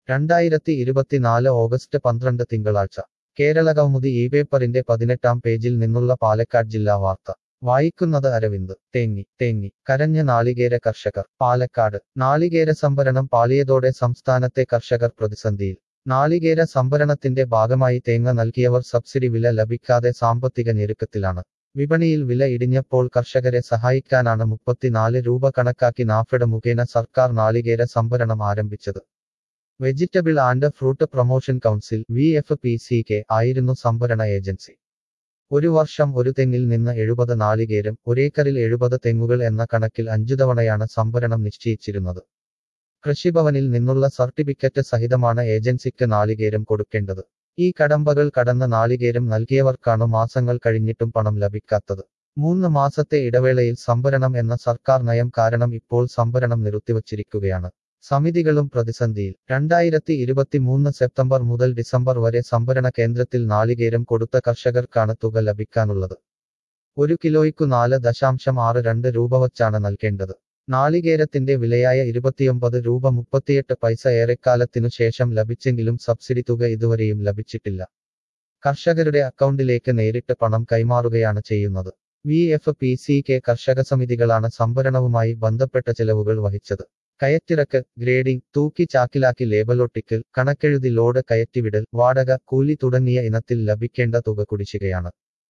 രണ്ടായിരത്തി ഇരുപത്തിനാല് ഓഗസ്റ്റ് പന്ത്രണ്ട് തിങ്കളാഴ്ച കേരള കൗമുദി ഈ പേപ്പറിന്റെ പതിനെട്ടാം പേജിൽ നിന്നുള്ള പാലക്കാട് ജില്ലാ വാർത്ത വായിക്കുന്നത് അരവിന്ദ് തേങ്ങി തേങ്ങി കരഞ്ഞ നാളികേര കർഷകർ പാലക്കാട് നാളികേര സംഭരണം പാളിയതോടെ സംസ്ഥാനത്തെ കർഷകർ പ്രതിസന്ധിയിൽ നാളികേര സംഭരണത്തിന്റെ ഭാഗമായി തേങ്ങ നൽകിയവർ സബ്സിഡി വില ലഭിക്കാതെ സാമ്പത്തിക ഞെരുക്കത്തിലാണ് വിപണിയിൽ വില ഇടിഞ്ഞപ്പോൾ കർഷകരെ സഹായിക്കാനാണ് മുപ്പത്തിനാല് രൂപ കണക്കാക്കി നാഫെഡ് മുഖേന സർക്കാർ നാളികേര സംഭരണം ആരംഭിച്ചത് vegetable and fruit promotion council V F P C K ആയിരുന്നു സംഭരണ ഏജൻസി ഒരു വർഷം ഒരു തെങ്ങിൽ നിന്ന് എഴുപത് നാളികേരം ഒരേക്കറിൽ എഴുപത് തെങ്ങുകൾ എന്ന കണക്കിൽ അഞ്ചു തവണയാണ് സംഭരണം നിശ്ചയിച്ചിരുന്നത് കൃഷിഭവനിൽ നിന്നുള്ള സർട്ടിഫിക്കറ്റ് സഹിതമാണ് ഏജൻസിക്ക് നാളികേരം കൊടുക്കേണ്ടത് ഈ കടമ്പകൾ കടന്ന നാളികേരം നൽകിയവർക്കാണ് മാസങ്ങൾ കഴിഞ്ഞിട്ടും പണം ലഭിക്കാത്തത് മൂന്ന് മാസത്തെ ഇടവേളയിൽ സംഭരണം എന്ന സർക്കാർ നയം കാരണം ഇപ്പോൾ സംഭരണം നിർത്തിവച്ചിരിക്കുകയാണ് സമിതികളും പ്രതിസന്ധിയിൽ രണ്ടായിരത്തി ഇരുപത്തിമൂന്ന് സെപ്റ്റംബർ മുതൽ ഡിസംബർ വരെ സംഭരണ കേന്ദ്രത്തിൽ നാളികേരം കൊടുത്ത കർഷകർക്കാണ് തുക ലഭിക്കാനുള്ളത് ഒരു കിലോയ്ക്കു നാല് ദശാംശം ആറ് രണ്ട് രൂപ വച്ചാണ് നൽകേണ്ടത് നാളികേരത്തിന്റെ വിലയായ ഇരുപത്തിയൊമ്പത് രൂപ മുപ്പത്തിയെട്ട് പൈസ ഏറെക്കാലത്തിനു ശേഷം ലഭിച്ചെങ്കിലും സബ്സിഡി തുക ഇതുവരെയും ലഭിച്ചിട്ടില്ല കർഷകരുടെ അക്കൗണ്ടിലേക്ക് നേരിട്ട് പണം കൈമാറുകയാണ് ചെയ്യുന്നത് V F P C K കർഷക സമിതികളാണ് സംഭരണവുമായി ബന്ധപ്പെട്ട ചെലവുകൾ വഹിച്ചത് കയറ്റിറക്ക് ഗ്രേഡിംഗ് തൂക്കി ചാക്കിലാക്കി ലേബലൊട്ടിക്കൽ കണക്കെഴുതി ലോഡ് കയറ്റിവിടൽ വാടക കൂലി തുടങ്ങിയ ഇനത്തിൽ ലഭിക്കേണ്ട തുക കുടിശ്ശികയാണ്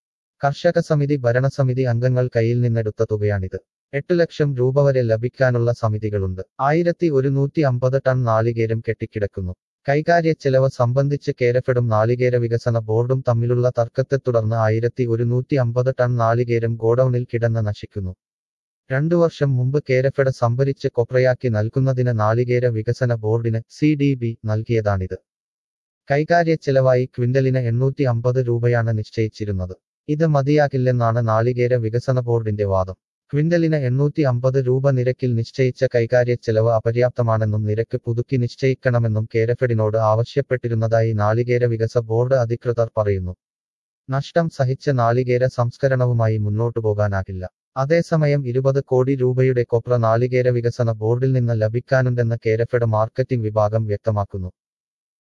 കർഷക സമിതി ഭരണസമിതി അംഗങ്ങൾ കയ്യിൽ നിന്നെടുത്ത തുകയാണിത് എട്ട് ലക്ഷം രൂപ വരെ ലഭിക്കാനുള്ള സമിതികളുണ്ട് ആയിരത്തി ഒരുന്നൂറ്റി അമ്പത് ടൺ നാളികേരം കെട്ടിക്കിടക്കുന്നു കൈകാര്യ ചെലവ് സംബന്ധിച്ച് കേരഫെഡും നാളികേര വികസന ബോർഡും തമ്മിലുള്ള തർക്കത്തെ തുടർന്ന് ആയിരത്തി ഒരുന്നൂറ്റി അമ്പത് ടൺ നാളികേരം ഗോഡൌണിൽ കിടന്ന് നശിക്കുന്നു രണ്ടു വർഷം മുമ്പ് കേരഫെഡ് സംഭരിച്ച് കൊപ്രയാക്കി നൽകുന്നതിന് നാളികേര വികസന ബോർഡിന് സി ഡി ബി നൽകിയതാണിത് കൈകാര്യ ചെലവായി ക്വിന്റലിന് എണ്ണൂറ്റി അമ്പത് രൂപയാണ് നിശ്ചയിച്ചിരുന്നത് ഇത് മതിയാകില്ലെന്നാണ് നാളികേര വികസന ബോർഡിന്റെ വാദം ക്വിന്റലിന് എണ്ണൂറ്റി അമ്പത് രൂപ നിരക്കിൽ നിശ്ചയിച്ച കൈകാര്യ ചെലവ് അപര്യാപ്തമാണെന്നും നിരക്ക് പുതുക്കി നിശ്ചയിക്കണമെന്നും കേരഫെഡിനോട് ആവശ്യപ്പെട്ടിരുന്നതായി നാളികേര വികസ ബോർഡ് അധികൃതർ പറയുന്നു നഷ്ടം സഹിച്ച നാളികേര സംസ്കരണവുമായി മുന്നോട്ടു പോകാനാകില്ല അതേസമയം ഇരുപത് കോടി രൂപയുടെ കൊപ്ര നാളികേര വികസന ബോർഡിൽ നിന്ന് ലഭിക്കാനുണ്ടെന്ന് കേരഫെഡ് മാർക്കറ്റിംഗ് വിഭാഗം വ്യക്തമാക്കുന്നു